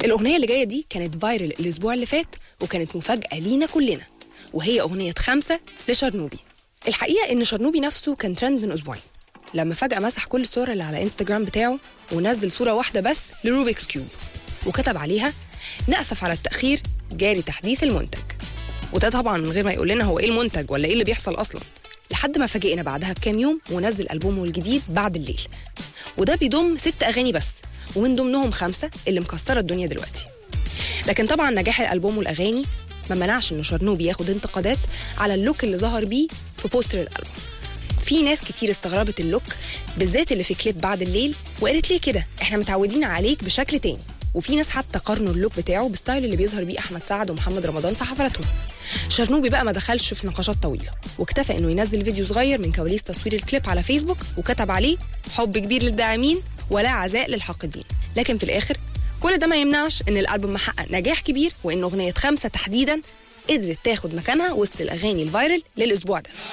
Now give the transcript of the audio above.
الأغنية اللي جاية دي كانت فايرل الأسبوع اللي فات وكانت مفاجأة لينا كلنا وهي أغنية خمسة لشرنوبي الحقيقة إن شرنوبي نفسه كان ترند من أسبوعين لما فجأة مسح كل الصور اللي على انستجرام بتاعه ونزل صورة واحدة بس لروبيكس كيوب وكتب عليها نأسف على التأخير جاري تحديث المنتج وده طبعا من غير ما يقول لنا هو ايه المنتج ولا ايه اللي بيحصل اصلا لحد ما فاجئنا بعدها بكام يوم ونزل ألبومه الجديد بعد الليل وده بيضم ست أغاني بس ومن ضمنهم خمسة اللي مكسرة الدنيا دلوقتي لكن طبعا نجاح الألبوم والأغاني ما منعش إن شرنوبي ياخد انتقادات على اللوك اللي ظهر بيه في بوستر الألبوم في ناس كتير استغربت اللوك بالذات اللي في كليب بعد الليل وقالت ليه كده احنا متعودين عليك بشكل تاني وفي ناس حتى قارنوا اللوك بتاعه بالستايل اللي بيظهر بيه احمد سعد ومحمد رمضان في حفلاتهم شرنوبي بقى ما دخلش في نقاشات طويله واكتفى انه ينزل فيديو صغير من كواليس تصوير الكليب على فيسبوك وكتب عليه حب كبير للداعمين ولا عزاء للحاقدين لكن في الاخر كل ده ما يمنعش ان الالبوم محقق نجاح كبير وان اغنيه خمسه تحديدا قدرت تاخد مكانها وسط الاغاني الفايرل للاسبوع ده